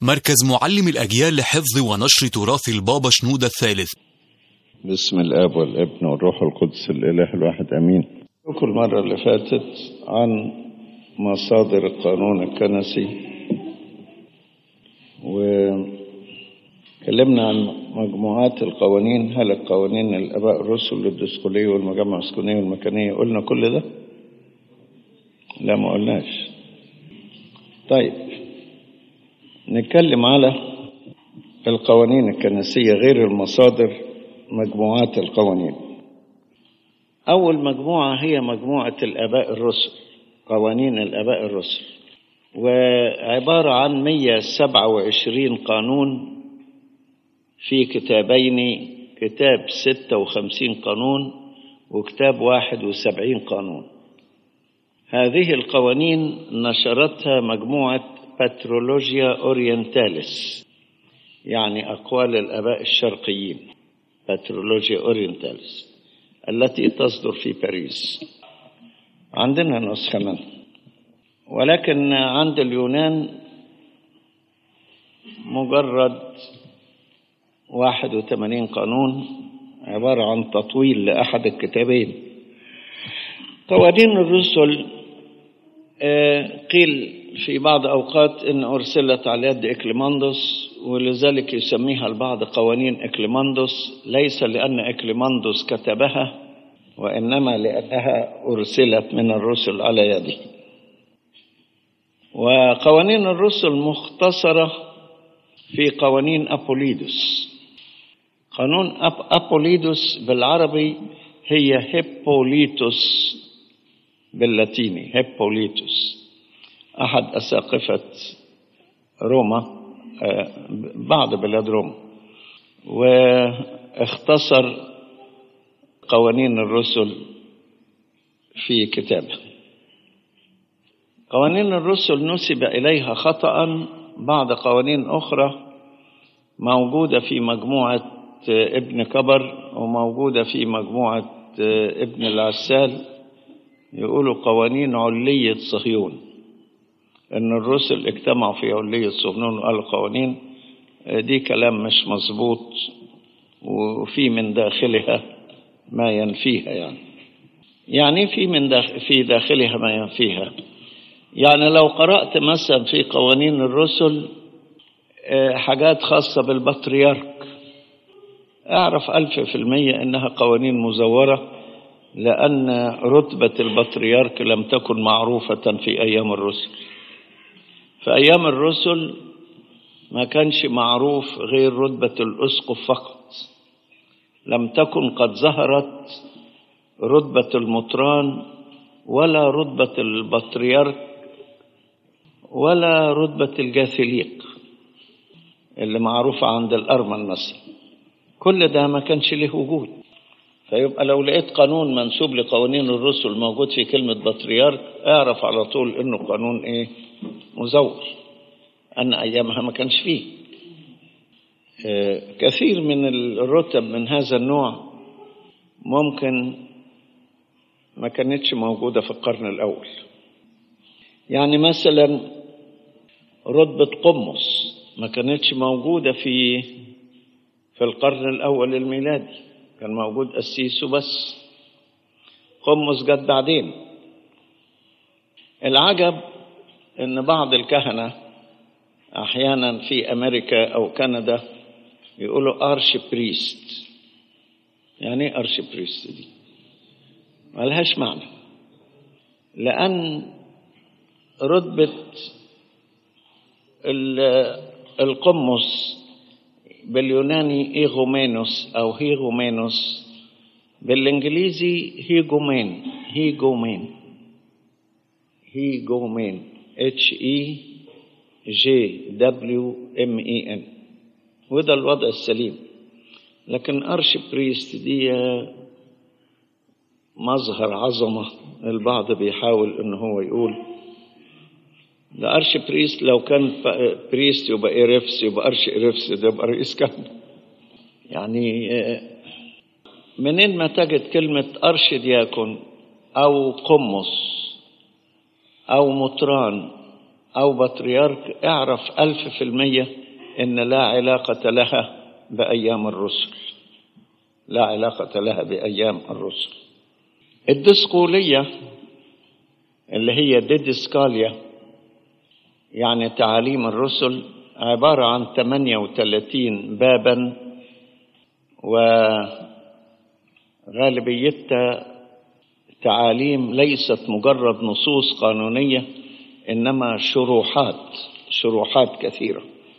مركز معلم الأجيال لحفظ ونشر تراث البابا شنودة الثالث بسم الاب والابن والروح القدس الاله الواحد امين كل المره اللي فاتت عن مصادر القانون الكنسي وكلمنا عن مجموعات القوانين هل القوانين الاباء الرسل الدسقليه والمجمع السكونيه والمكانيه قلنا كل ده لا ما قلناش طيب نتكلم على القوانين الكنسيه غير المصادر مجموعات القوانين أول مجموعة هي مجموعة الآباء الرسل قوانين الآباء الرسل وعبارة عن 127 قانون في كتابين كتاب 56 قانون وكتاب 71 قانون هذه القوانين نشرتها مجموعة باترولوجيا أورينتاليس يعني أقوال الآباء الشرقيين باترولوجيا أورينتاليس التي تصدر في باريس عندنا نسخة منها ولكن عند اليونان مجرد 81 قانون عبارة عن تطويل لأحد الكتابين قوانين الرسل قيل في بعض أوقات إن أرسلت على يد إكليماندوس ولذلك يسميها البعض قوانين إكليماندوس ليس لأن إكليماندوس كتبها وإنما لأنها أرسلت من الرسل على يده وقوانين الرسل مختصرة في قوانين أبوليدوس قانون أب أبوليدوس بالعربي هي هيبوليتوس باللاتيني هيبوليتوس أحد أساقفة روما بعض بلاد روما واختصر قوانين الرسل في كتابه قوانين الرسل نسب إليها خطأ بعض قوانين أخرى موجودة في مجموعة ابن كبر وموجودة في مجموعة ابن العسال يقولوا قوانين علية صهيون ان الرسل اجتمعوا في علية صهيون وقالوا قوانين دي كلام مش مظبوط وفي من داخلها ما ينفيها يعني يعني في من داخل في داخلها ما ينفيها يعني لو قرأت مثلا في قوانين الرسل حاجات خاصة بالبطريرك اعرف ألف في المية إنها قوانين مزورة لأن رتبة البطريرك لم تكن معروفة في أيام الرسل في أيام الرسل ما كانش معروف غير رتبة الأسقف فقط لم تكن قد ظهرت رتبة المطران ولا رتبة البطريرك ولا رتبة الجاثليق اللي معروفة عند الأرمن مثلا كل ده ما كانش له وجود فيبقى لو لقيت قانون منسوب لقوانين الرسل موجود في كلمة بطريرك اعرف على طول انه قانون ايه مزور أن أيامها ما كانش فيه كثير من الرتب من هذا النوع ممكن ما كانتش موجودة في القرن الأول يعني مثلا رتبة قمص ما كانتش موجودة في في القرن الأول الميلادي كان موجود قسيس وبس قمص جت بعدين العجب ان بعض الكهنة احيانا في امريكا او كندا يقولوا ارش بريست يعني ايه ارش بريست دي ملهاش معنى لان رتبة القمص باليوناني ايغومينوس او هيغومينوس بالانجليزي هيجومين هيجومين هيجومين اتش اي جي دبليو ام اي ان وده الوضع السليم لكن ارش بريست دي مظهر عظمه البعض بيحاول ان هو يقول ده ارش بريست لو كان بريست يبقى ايرفس يبقى ارش ايرفس ده يبقى رئيس كهنه يعني منين ما تجد كلمه ارش دياكون او قمص أو مطران أو بطريرك اعرف ألف في المية إن لا علاقة لها بأيام الرسل لا علاقة لها بأيام الرسل الدسقولية اللي هي ديدسكاليا يعني تعاليم الرسل عبارة عن 38 بابا وغالبيتها تعاليم ليست مجرد نصوص قانونية إنما شروحات شروحات كثيرة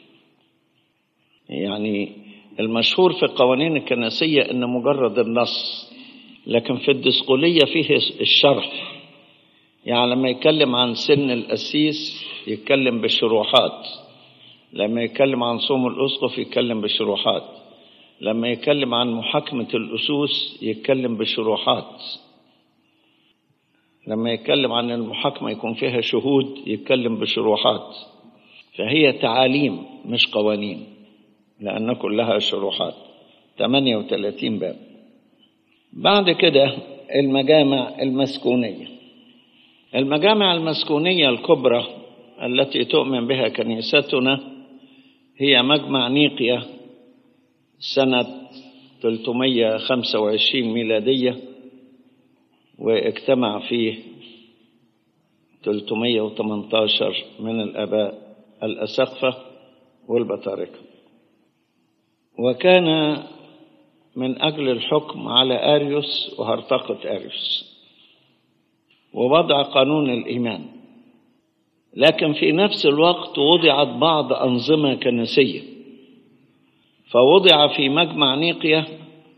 يعني المشهور في القوانين الكنسية إن مجرد النص لكن في الدسقولية فيه الشرح يعني لما يتكلم عن سن القسيس يتكلم بشروحات لما يتكلم عن صوم الأسقف يتكلم بشروحات لما يتكلم عن محاكمة الأسوس يتكلم بشروحات لما يتكلم عن المحاكمة يكون فيها شهود يتكلم بشروحات فهي تعاليم مش قوانين لأن كلها شروحات 38 باب بعد كده المجامع المسكونية المجامع المسكونية الكبرى التي تؤمن بها كنيستنا هي مجمع نيقيا سنة 325 ميلادية واجتمع فيه 318 من الآباء الأسقفة والبطاركة وكان من أجل الحكم على أريوس وهرطقة أريوس ووضع قانون الإيمان لكن في نفس الوقت وضعت بعض أنظمة كنسية فوضع في مجمع نيقيا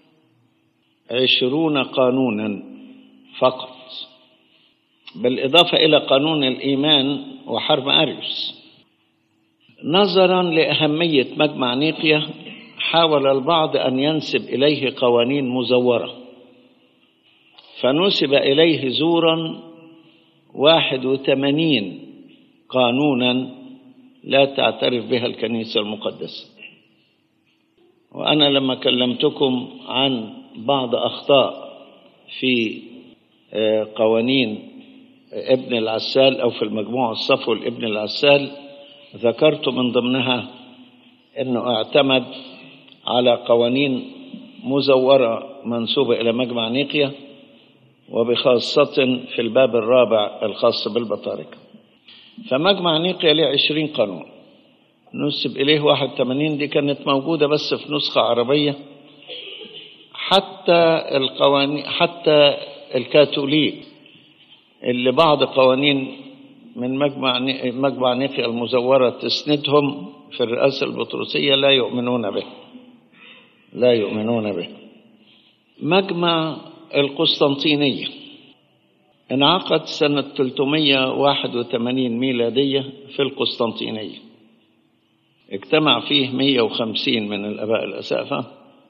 عشرون قانونا فقط بالإضافة إلى قانون الإيمان وحرب أريوس نظرا لأهمية مجمع نيقيا حاول البعض أن ينسب إليه قوانين مزورة فنسب إليه زورا واحد وثمانين قانونا لا تعترف بها الكنيسة المقدسة وأنا لما كلمتكم عن بعض أخطاء في قوانين ابن العسال أو في المجموعة الصفو لابن العسال ذكرت من ضمنها أنه اعتمد على قوانين مزورة منسوبة إلى مجمع نيقيا وبخاصة في الباب الرابع الخاص بالبطاركة فمجمع نيقيا له عشرين قانون نسب إليه واحد تمانين دي كانت موجودة بس في نسخة عربية حتى القوانين حتى الكاثوليك اللي بعض قوانين من مجمع مجمع نيقيا المزورة تسندهم في الرئاسة البطرسية لا يؤمنون به لا يؤمنون به مجمع القسطنطينية انعقد سنة 381 ميلادية في القسطنطينية اجتمع فيه 150 من الآباء الأسافة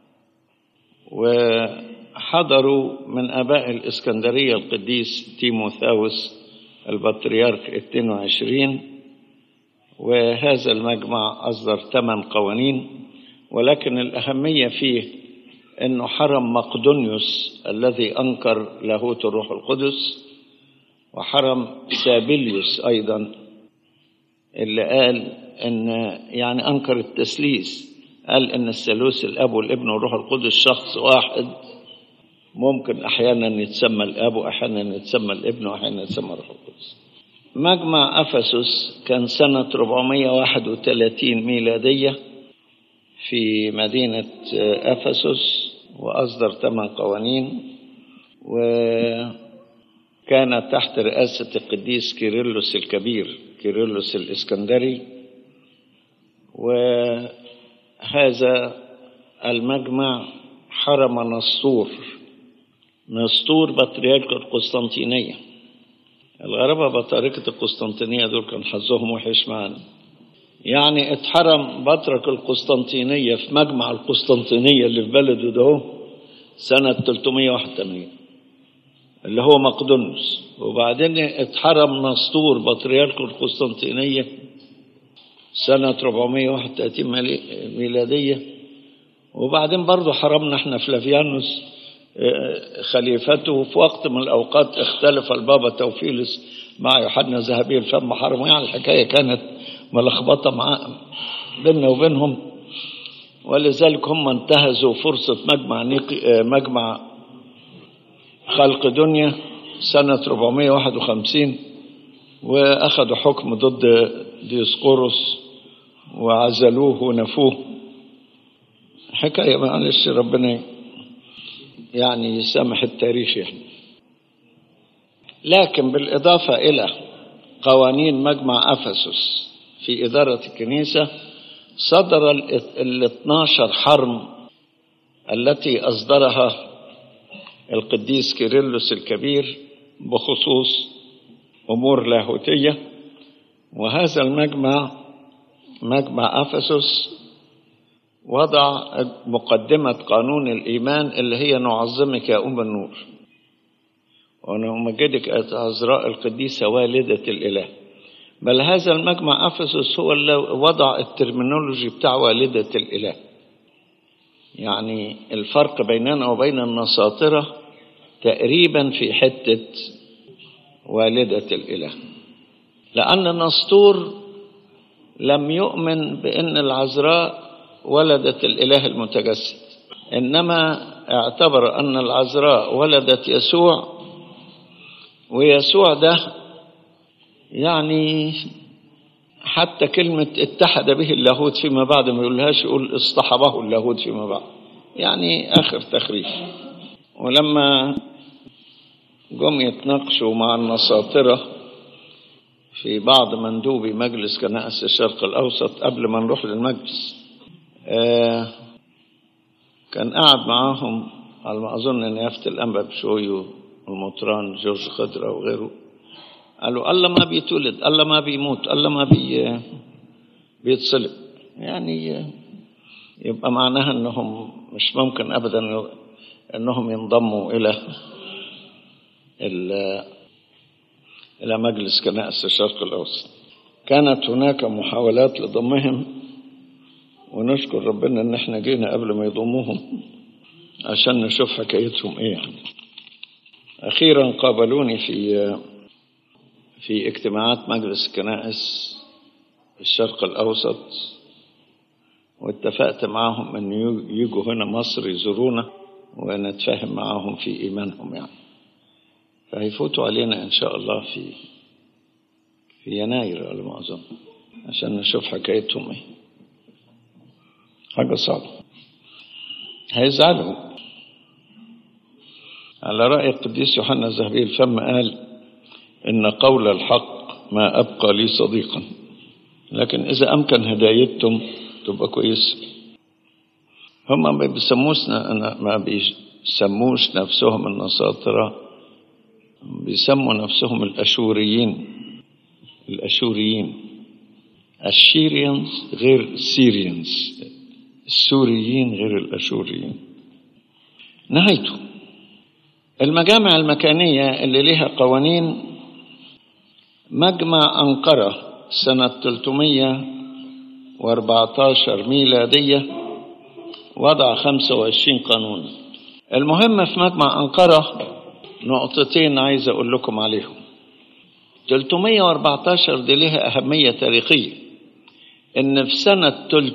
وحضروا من آباء الإسكندرية القديس تيموثاوس البطريرك 22 وهذا المجمع أصدر ثمان قوانين ولكن الأهمية فيه أنه حرم مقدونيوس الذي أنكر لاهوت الروح القدس وحرم سابيليوس أيضا اللي قال أن يعني أنكر التسليس قال أن الثالوث الأب والابن والروح القدس شخص واحد ممكن أحيانا يتسمى الأب وأحيانا يتسمى الابن وأحيانا يتسمى الروح القدس مجمع أفسس كان سنة 431 ميلادية في مدينة أفسس وأصدر ثمان قوانين وكان تحت رئاسة القديس كيرلس الكبير كيرلس الإسكندري وهذا المجمع حرم نسطور نسطور بطريرك القسطنطينية الغرابة بطاركة القسطنطينية دول كان حظهم وحش معانا يعني اتحرم بطرك القسطنطينية في مجمع القسطنطينية اللي في بلده ده سنة 381 اللي هو مقدونيوس وبعدين اتحرم نسطور بطريرك القسطنطينية سنة 431 ميلادية وبعدين برضه حرمنا احنا فلافيانوس خليفته في وقت من الأوقات اختلف البابا توفيلس مع يوحنا ذهبي الفم حرم يعني الحكاية كانت ملخبطة مع بيننا وبينهم ولذلك هم انتهزوا فرصة مجمع نيقي مجمع خلق دنيا سنة 451 وأخذوا حكم ضد ديسقورس وعزلوه ونفوه حكاية معلش ربنا يعني يسامح التاريخ يعني لكن بالإضافة إلى قوانين مجمع أفسس في إدارة الكنيسة صدر ال 12 حرم التي أصدرها القديس كيرلس الكبير بخصوص أمور لاهوتية وهذا المجمع مجمع أفسس وضع مقدمة قانون الإيمان اللي هي نعظمك يا أم النور ونمجدك عذراء القديسة والدة الإله بل هذا المجمع أفسس هو اللي وضع الترمينولوجي بتاع والدة الإله يعني الفرق بيننا وبين النساطرة تقريبا في حتة والدة الإله لأن نسطور لم يؤمن بأن العذراء ولدت الإله المتجسد إنما اعتبر أن العذراء ولدت يسوع ويسوع ده يعني حتى كلمة اتحد به اللاهوت فيما بعد ما يقولهاش يقول اصطحبه اللاهوت فيما بعد يعني آخر تخريف ولما جم يتناقشوا مع النساطرة في بعض مندوبي مجلس كنائس الشرق الأوسط قبل ما نروح للمجلس آه كان قاعد معاهم على ما أظن إن يافت الأنبا بشوي والمطران جورج خضرة وغيره قالوا الله ما بيتولد الله ما بيموت الله ما بي بيتصلب يعني يبقى معناها انهم مش ممكن ابدا انهم ينضموا الى الى مجلس كنائس الشرق الاوسط كانت هناك محاولات لضمهم ونشكر ربنا ان احنا جينا قبل ما يضموهم عشان نشوف حكايتهم ايه يعني اخيرا قابلوني في في اجتماعات مجلس كنائس الشرق الأوسط واتفقت معهم أن يجوا هنا مصر يزورونا ونتفاهم معهم في إيمانهم يعني فهيفوتوا علينا إن شاء الله في في يناير على ما أظن عشان نشوف حكايتهم إيه حاجة صعبة هيزعلوا على رأي القديس يوحنا الذهبي الفم قال إن قول الحق ما أبقى لي صديقا لكن إذا أمكن هدايتهم تبقى كويس هم ما بيسموش ما بيسموش نفسهم النساطرة بيسموا نفسهم الأشوريين الأشوريين الشيريانز غير السيريانز السوريين غير الأشوريين نهايته المجامع المكانية اللي لها قوانين مجمع أنقرة سنة 314 ميلادية وضع 25 قانون المهم في مجمع أنقرة نقطتين عايز أقول لكم عليهم 314 دي لها أهمية تاريخية إن في سنة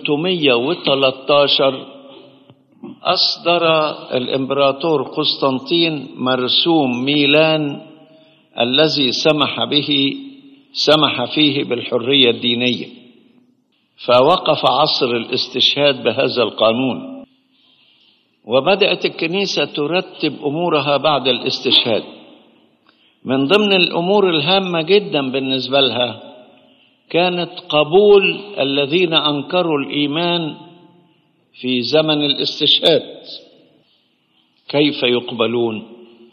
313 أصدر الإمبراطور قسطنطين مرسوم ميلان الذي سمح به سمح فيه بالحرية الدينية فوقف عصر الاستشهاد بهذا القانون وبدأت الكنيسة ترتب أمورها بعد الاستشهاد من ضمن الأمور الهامة جدا بالنسبة لها كانت قبول الذين أنكروا الإيمان في زمن الاستشهاد كيف يقبلون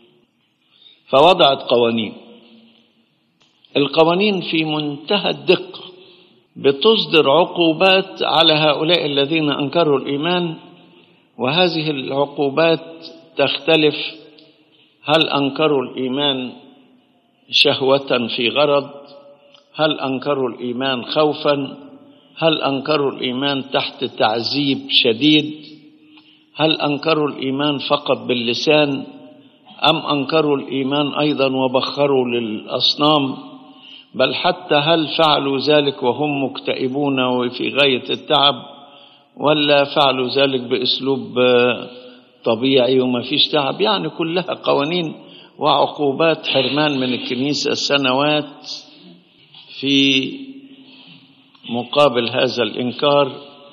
فوضعت قوانين القوانين في منتهى الدقة بتصدر عقوبات على هؤلاء الذين أنكروا الإيمان وهذه العقوبات تختلف هل أنكروا الإيمان شهوة في غرض هل أنكروا الإيمان خوفا هل أنكروا الإيمان تحت تعذيب شديد هل أنكروا الإيمان فقط باللسان أم أنكروا الإيمان أيضا وبخروا للأصنام بل حتى هل فعلوا ذلك وهم مكتئبون وفي غاية التعب ولا فعلوا ذلك بأسلوب طبيعي وما فيش تعب يعني كلها قوانين وعقوبات حرمان من الكنيسة سنوات في مقابل هذا الإنكار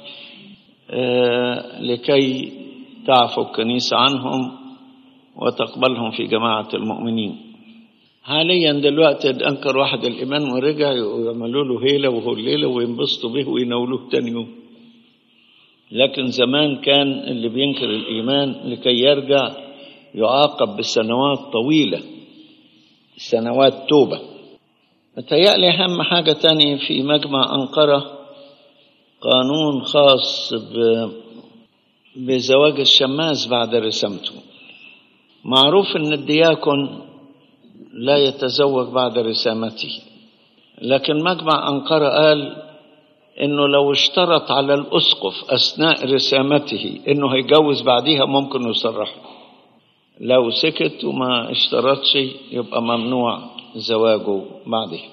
لكي تعفو الكنيسة عنهم وتقبلهم في جماعة المؤمنين حاليا دلوقتي انكر واحد الايمان ورجع يعملوا له هيله وهليله وينبسطوا به ويناولوه تاني يوم لكن زمان كان اللي بينكر الايمان لكي يرجع يعاقب بسنوات طويله سنوات توبه متهيألي أهم حاجة تانية في مجمع أنقرة قانون خاص ب... بزواج الشماس بعد رسامته معروف أن الدياكون لا يتزوج بعد رسامته لكن مجمع أنقرة قال انه لو اشترط على الاسقف اثناء رسامته انه هيجوز بعديها ممكن يصرح لو سكت وما اشترطش يبقى ممنوع زواجه بعدها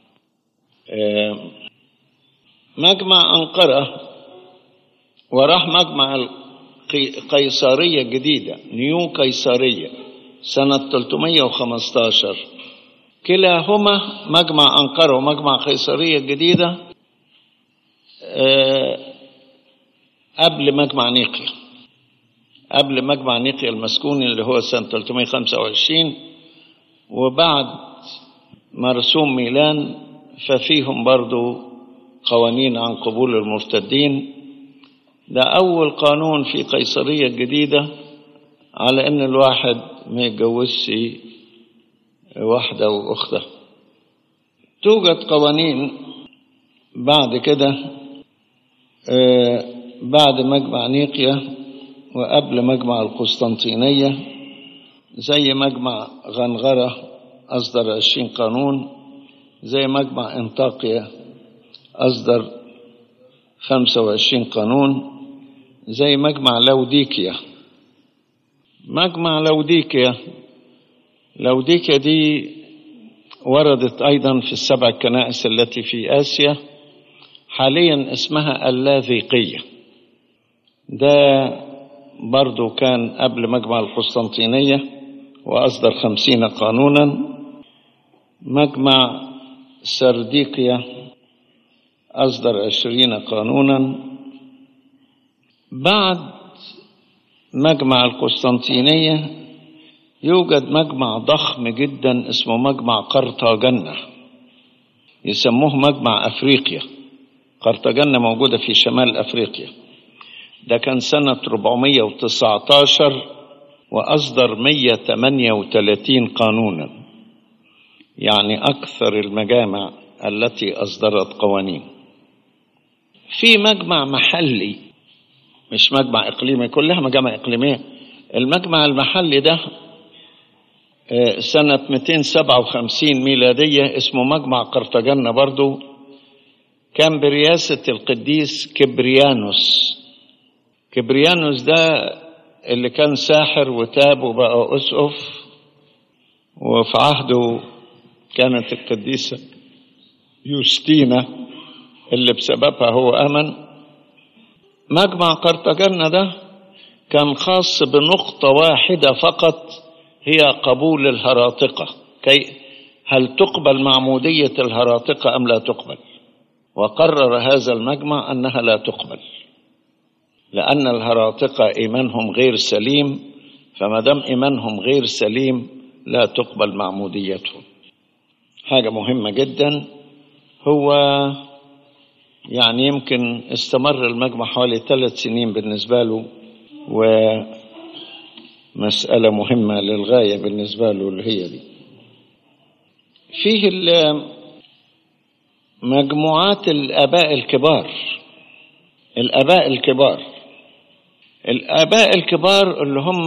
مجمع أنقرة وراح مجمع القيصرية الجديدة نيو قيصرية سنة 315 كلاهما مجمع أنقرة ومجمع قيصرية الجديدة قبل مجمع نيقيا قبل مجمع نيقيا المسكوني اللي هو سنة 325 وبعد مرسوم ميلان ففيهم برضو قوانين عن قبول المرتدين ده أول قانون في قيصرية الجديدة على إن الواحد ما يتجوزش واحدة وأختها توجد قوانين بعد كده بعد مجمع نيقيا وقبل مجمع القسطنطينية زي مجمع غنغرة أصدر عشرين قانون زي مجمع انطاقيا أصدر خمسة وعشرين قانون زي مجمع لوديكيا مجمع لوديكيا لوديكيا دي وردت أيضا في السبع كنائس التي في آسيا حاليا اسمها اللاذيقية ده برضو كان قبل مجمع القسطنطينية وأصدر خمسين قانونا مجمع سرديقيا أصدر عشرين قانونا بعد مجمع القسطنطينية يوجد مجمع ضخم جدا اسمه مجمع قرطاجنة يسموه مجمع أفريقيا قرطاجنة موجودة في شمال أفريقيا ده كان سنة 419 وأصدر 138 قانونا يعني أكثر المجامع التي أصدرت قوانين في مجمع محلي مش مجمع إقليمي كلها مجامع إقليمية المجمع المحلي ده سنة 257 ميلادية اسمه مجمع قرطاجنة برضو كان برئاسة القديس كبريانوس كبريانوس ده اللي كان ساحر وتاب وبقى أسقف وفي عهده كانت القديسة يوستينا اللي بسببها هو آمن مجمع قرطاجنة ده كان خاص بنقطة واحدة فقط هي قبول الهراطقة كي هل تقبل معمودية الهراطقة أم لا تقبل وقرر هذا المجمع أنها لا تقبل لأن الهراطقة إيمانهم غير سليم فما دام إيمانهم غير سليم لا تقبل معموديتهم حاجة مهمة جدا هو يعني يمكن استمر المجمع حوالي ثلاث سنين بالنسبة له ومسألة مهمة للغاية بالنسبة له اللي هي دي فيه مجموعات الآباء الكبار الآباء الكبار الآباء الكبار اللي هم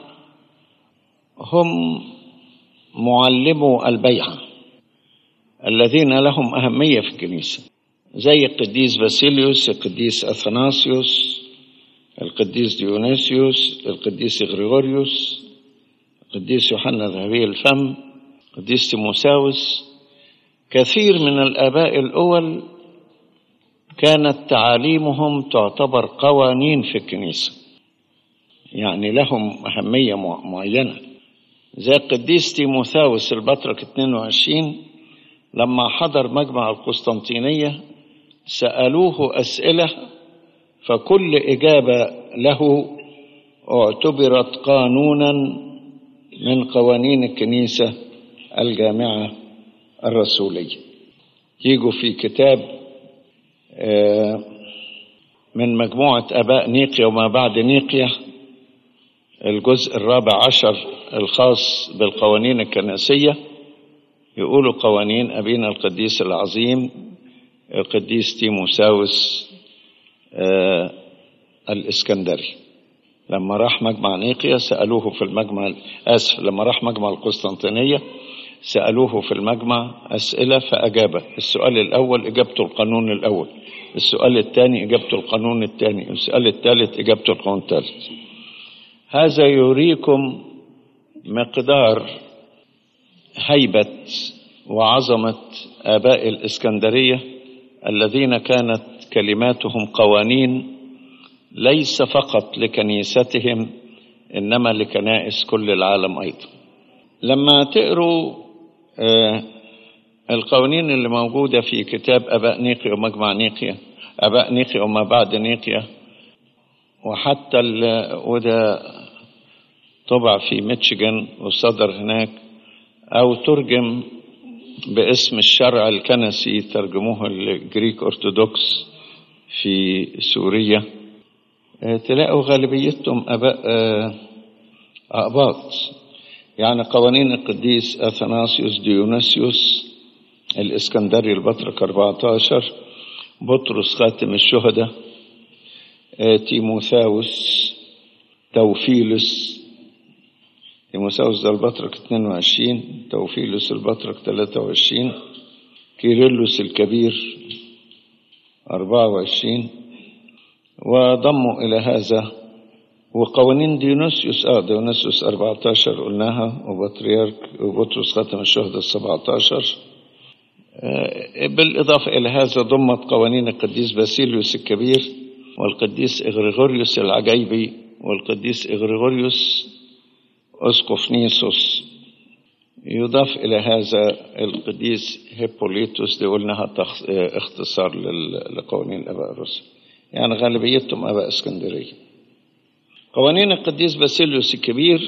هم معلمو البيعة الذين لهم أهمية في الكنيسة زي القديس باسيليوس القديس أثناسيوس القديس ديونيسيوس القديس غريغوريوس القديس يوحنا ذهبي الفم القديس تيموساوس كثير من الآباء الأول كانت تعاليمهم تعتبر قوانين في الكنيسة يعني لهم أهمية معينة زي القديس تيموثاوس البطرك 22 لما حضر مجمع القسطنطينية سألوه أسئلة فكل إجابة له اعتبرت قانونا من قوانين الكنيسة الجامعة الرسولية يجوا في كتاب من مجموعة أباء نيقيا وما بعد نيقيا الجزء الرابع عشر الخاص بالقوانين الكنسية يقولوا قوانين أبينا القديس العظيم القديس تيموساوس آه الإسكندري لما راح مجمع نيقيا سألوه في المجمع آسف لما راح مجمع القسطنطينية سألوه في المجمع أسئلة فأجاب السؤال الأول إجابته القانون الأول السؤال الثاني إجابته القانون الثاني السؤال الثالث إجابته القانون الثالث هذا يريكم مقدار هيبة وعظمة آباء الإسكندرية الذين كانت كلماتهم قوانين ليس فقط لكنيستهم إنما لكنائس كل العالم أيضا لما تقروا آه القوانين اللي موجودة في كتاب أباء نيقيا ومجمع نيقيا أباء نيقيا وما بعد نيقيا وحتى وده طبع في ميتشيغان وصدر هناك أو ترجم باسم الشرع الكنسي ترجموه الجريك أرثوذكس في سوريا تلاقوا غالبيتهم أباء أقباط يعني قوانين القديس أثناسيوس ديونيسيوس الإسكندري البطرك 14 بطرس خاتم الشهداء تيموثاوس توفيلس تيموثاوس ده البطرك 22 توفيلس البطرك 23 كيرلس الكبير 24 وضموا إلى هذا وقوانين ديونيسيوس اه ديونيسيوس 14 قلناها وبطريرك وبطرس خاتم الشهداء 17 آه بالإضافة إلى هذا ضمت قوانين القديس باسيليوس الكبير والقديس إغريغوريوس العجيبي والقديس إغريغوريوس أسقف نيسوس يضاف إلى هذا القديس هيبوليتوس دي قلناها اختصار لقوانين الآباء الرسل يعني غالبيتهم آباء اسكندرية قوانين القديس باسيليوس الكبير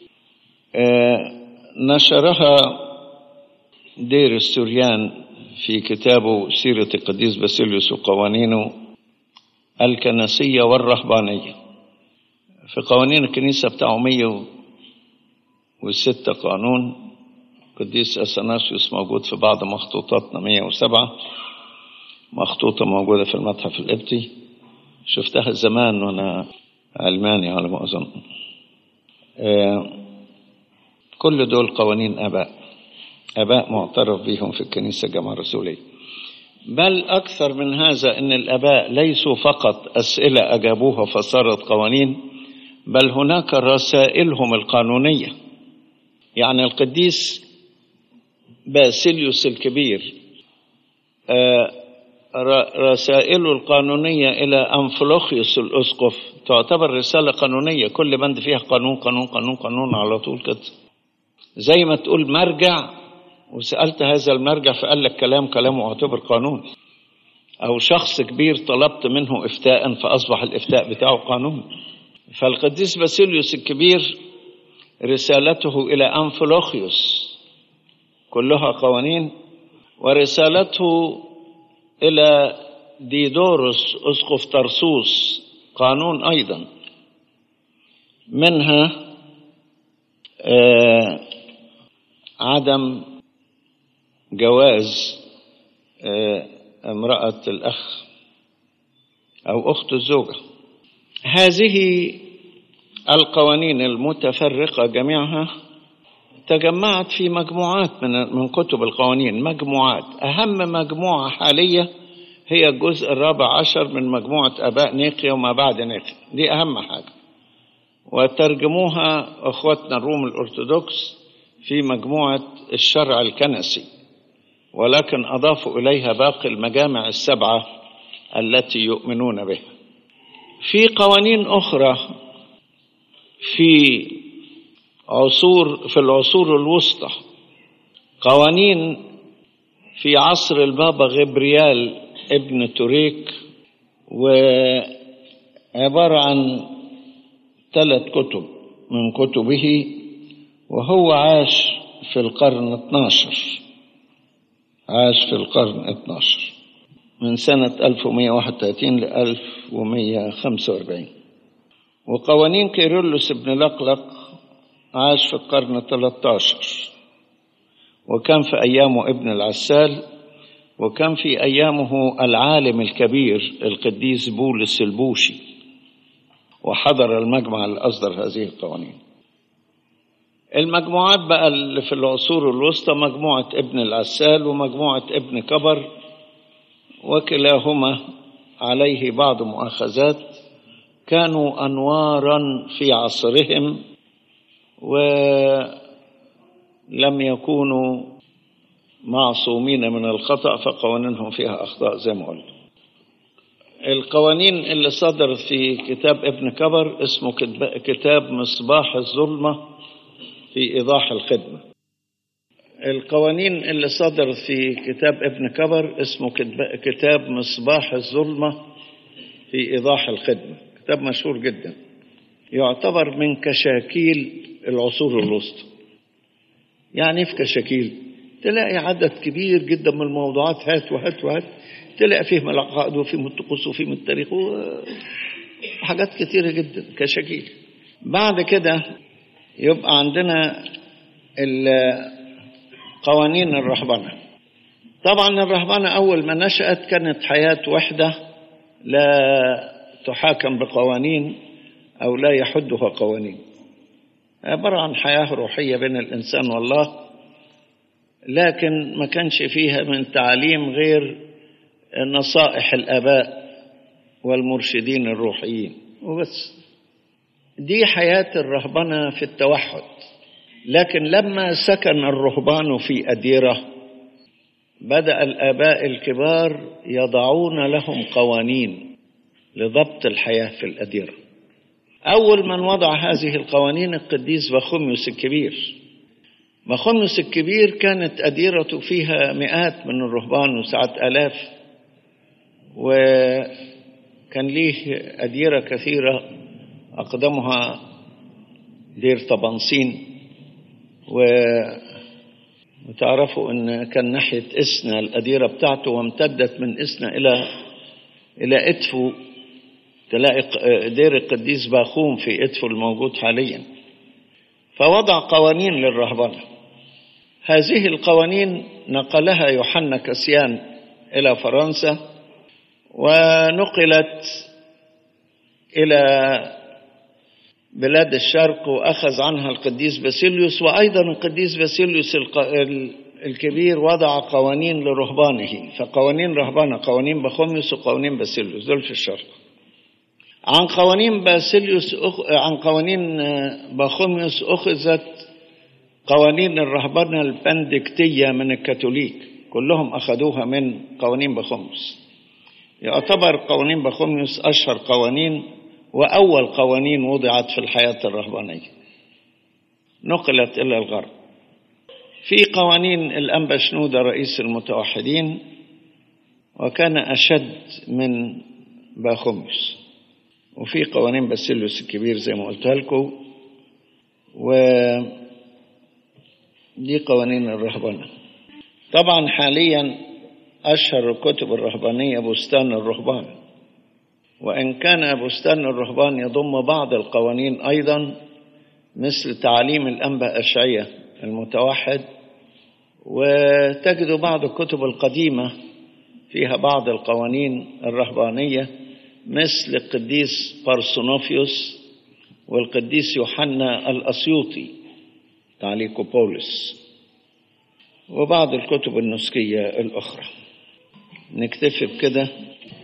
نشرها دير السوريان في كتابه سيرة القديس باسيليوس وقوانينه الكنسية والرهبانية في قوانين الكنيسة بتاعه 106 قانون قديس أثناسيوس موجود في بعض مخطوطاتنا 107 مخطوطة موجودة في المتحف القبطي شفتها زمان وأنا علماني على ما أظن آه كل دول قوانين آباء آباء معترف بهم في الكنيسة الجامعة الرسولية بل أكثر من هذا أن الآباء ليسوا فقط أسئلة أجابوها فصارت قوانين بل هناك رسائلهم القانونية يعني القديس باسيليوس الكبير آه رسائله القانونية إلى أنفلوخيوس الأسقف تعتبر رسالة قانونية كل بند فيها قانون قانون قانون قانون على طول كده زي ما تقول مرجع وسألت هذا المرجع فقال لك كلام كلامه اعتبر قانون أو شخص كبير طلبت منه إفتاء فأصبح الإفتاء بتاعه قانون فالقديس باسيليوس الكبير رسالته إلى أنفلوخيوس كلها قوانين ورسالته إلى ديدورس أسقف طرسوس قانون أيضا منها آه عدم جواز آه امرأة الأخ أو أخت الزوجة هذه القوانين المتفرقة جميعها تجمعت في مجموعات من من كتب القوانين مجموعات أهم مجموعة حالية هي الجزء الرابع عشر من مجموعة آباء نيقيا وما بعد نيقيا دي أهم حاجة وترجموها أخوتنا الروم الأرثوذكس في مجموعة الشرع الكنسي ولكن أضافوا إليها باقي المجامع السبعة التي يؤمنون بها في قوانين أخرى في عصور في العصور الوسطى قوانين في عصر البابا غبريال ابن توريك وعبارة عن ثلاث كتب من كتبه وهو عاش في القرن 12 عاش في القرن 12 من سنة 1131 ل 1145 وقوانين كيرلس بن لقلق عاش في القرن 13 وكان في أيامه ابن العسال وكان في أيامه العالم الكبير القديس بولس البوشي وحضر المجمع اللي أصدر هذه القوانين المجموعات بقى اللي في العصور الوسطى مجموعة ابن العسال ومجموعة ابن كبر وكلاهما عليه بعض مؤاخذات كانوا أنوارا في عصرهم ولم يكونوا معصومين من الخطأ فقوانينهم فيها أخطاء زي ما قلت القوانين اللي صدرت في كتاب ابن كبر اسمه كتاب مصباح الظلمة في إيضاح الخدمة القوانين اللي صدرت في كتاب ابن كبر اسمه كتاب مصباح الظلمة في إيضاح الخدمة كتاب مشهور جدا يعتبر من كشاكيل العصور الوسطى يعني في كشاكيل تلاقي عدد كبير جدا من الموضوعات هات وهات وهات تلاقي فيه من العقائد وفيه من الطقوس وفيه من التاريخ وحاجات كتيرة جدا كشاكيل بعد كده يبقى عندنا قوانين الرهبنة طبعا الرهبنة أول ما نشأت كانت حياة وحدة لا تحاكم بقوانين أو لا يحدها قوانين عبارة عن حياة روحية بين الإنسان والله لكن ما كانش فيها من تعاليم غير نصائح الآباء والمرشدين الروحيين وبس دي حياة الرهبنة في التوحد لكن لما سكن الرهبان في أديرة بدأ الآباء الكبار يضعون لهم قوانين لضبط الحياة في الأديرة أول من وضع هذه القوانين القديس بخوميوس الكبير بخوميوس الكبير كانت أديرته فيها مئات من الرهبان وساعات آلاف وكان ليه أديرة كثيرة أقدمها دير طبنسين و وتعرفوا ان كان ناحيه اسنا الاديره بتاعته وامتدت من اسنا الى الى ادفو تلاقي دير القديس باخوم في ادفو الموجود حاليا فوضع قوانين للرهبنه هذه القوانين نقلها يوحنا كسيان الى فرنسا ونقلت الى بلاد الشرق وأخذ عنها القديس باسيليوس وأيضا القديس باسيليوس الكبير وضع قوانين لرهبانه فقوانين رهبانة قوانين بخوميوس وقوانين باسيليوس دول في الشرق عن قوانين باسيليوس أخ... عن قوانين بخوميوس أخذت قوانين الرهبنة البندكتية من الكاثوليك كلهم أخذوها من قوانين بخوميوس يعتبر قوانين بخوميوس أشهر قوانين وأول قوانين وضعت في الحياة الرهبانية نقلت إلى الغرب في قوانين الأنبا شنودة رئيس المتوحدين وكان أشد من باخوميوس وفي قوانين باسيليوس الكبير زي ما قلت لكم و دي قوانين الرهبنة طبعا حاليا أشهر الكتب الرهبانية بستان الرهبان وإن كان بستان الرهبان يضم بعض القوانين أيضا مثل تعاليم الأنبا أشعية المتوحد وتجد بعض الكتب القديمة فيها بعض القوانين الرهبانية مثل القديس بارسونوفيوس والقديس يوحنا الأسيوطي تعليق بولس وبعض الكتب النسكية الأخرى نكتفي بكده